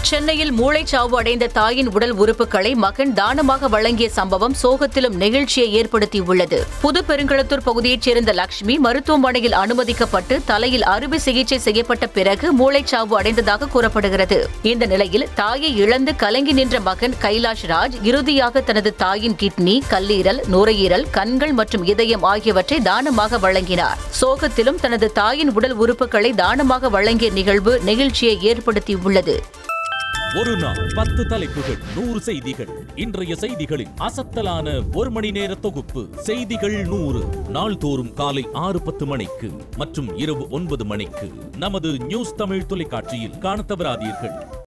சென்னையில் மூளைச்சாவு அடைந்த தாயின் உடல் உறுப்புகளை மகன் தானமாக வழங்கிய சம்பவம் சோகத்திலும் நெகிழ்ச்சியை ஏற்படுத்தியுள்ளது புது பெருங்களத்தூர் பகுதியைச் சேர்ந்த லட்சுமி மருத்துவமனையில் அனுமதிக்கப்பட்டு தலையில் அறுவை சிகிச்சை செய்யப்பட்ட பிறகு மூளைச்சாவு அடைந்ததாக கூறப்படுகிறது இந்த நிலையில் தாயை இழந்து கலங்கி நின்ற மகன் கைலாஷ் ராஜ் இறுதியாக தனது தாயின் கிட்னி கல்லீரல் நுரையீரல் கண்கள் மற்றும் இதயம் ஆகியவற்றை தானமாக வழங்கினார் சோகத்திலும் தனது தாயின் உடல் உறுப்புகளை தானமாக வழங்கிய நிகழ்வு நெகிழ்ச்சியை ஏற்படுத்தியுள்ளது ஒரு நாள் பத்து தலைப்புகள் நூறு செய்திகள் இன்றைய செய்திகளின் அசத்தலான ஒரு மணி நேர தொகுப்பு செய்திகள் நூறு நாள்தோறும் காலை ஆறு பத்து மணிக்கு மற்றும் இரவு ஒன்பது மணிக்கு நமது நியூஸ் தமிழ் தொலைக்காட்சியில் காணத் தவறாதீர்கள்